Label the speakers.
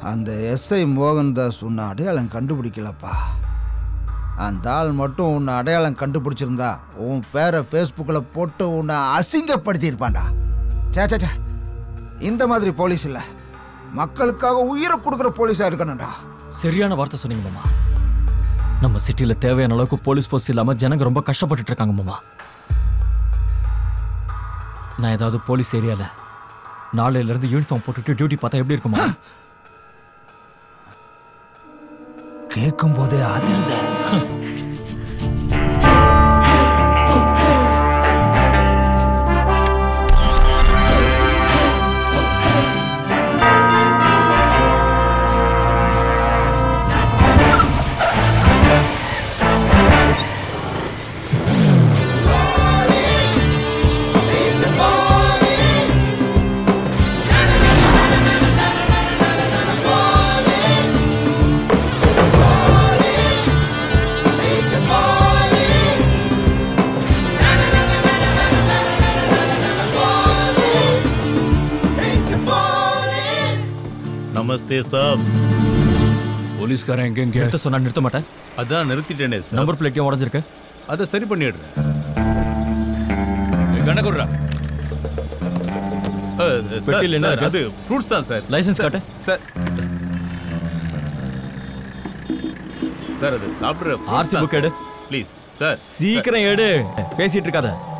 Speaker 1: அந்த எஸ்ஐ மோகன்தாஸ் உன்னை அடையாளம் கண்டுபிடிக்கலப்பா அந்த ஆள் மட்டும் உன்னை அடையாளம் கண்டுபிடிச்சிருந்தா உன் பேரை ஃபேஸ்புக்கில் போட்டு உன்னை அசிங்கப்படுத்தியிருப்பான்டா சே சே சே இந்த மாதிரி போலீஸ் இல்லை மக்களுக்காக உயிரை கொடுக்குற போலீஸாக இருக்கணும்டா
Speaker 2: சரியான வார்த்தை சொன்னீங்க மாமா நம்ம சிட்டில தேவையான அளவுக்கு போலீஸ் போஸ்ட் இல்லாம ஜனங்க ரொம்ப கஷ்டப்பட்டுட்டு இருக்காங்க மாமா நான் ஏதாவது போலீஸ் ஏரியால நாளையில இருந்து யூனிஃபார்ம் போட்டுட்டு டியூட்டி பார்த்தா எப்படி இருக்குமா
Speaker 1: கேட்கும் போதே அதிருத
Speaker 3: நமஸ்தே சாப்
Speaker 4: போலீஸ்காரன் எங்க எங்க
Speaker 2: நிறுத்த சொன்னா நிறுத்த மாட்டேன்
Speaker 3: அதான் நிறுத்திட்டேனே சார்
Speaker 2: நம்பர் பிளேட்டையும் உடஞ்சிருக்கு
Speaker 3: அதை சரி பண்ணிடுறேன்
Speaker 4: கணக்குறா
Speaker 3: அஹ், சார்,
Speaker 2: பெட்டியில் என்ன
Speaker 3: சார்,
Speaker 2: இருக்கு?
Speaker 3: அது ஃப்ரூட்ஸ் தான் சார்
Speaker 2: லைசென்ஸ் காட்டு
Speaker 3: சார் சார் அது சாப்பிடுற
Speaker 2: RC book எடு.
Speaker 3: ப்ளீஸ் சார்
Speaker 2: சீக்கிரம் எடு பேசிட்டு இருக்காத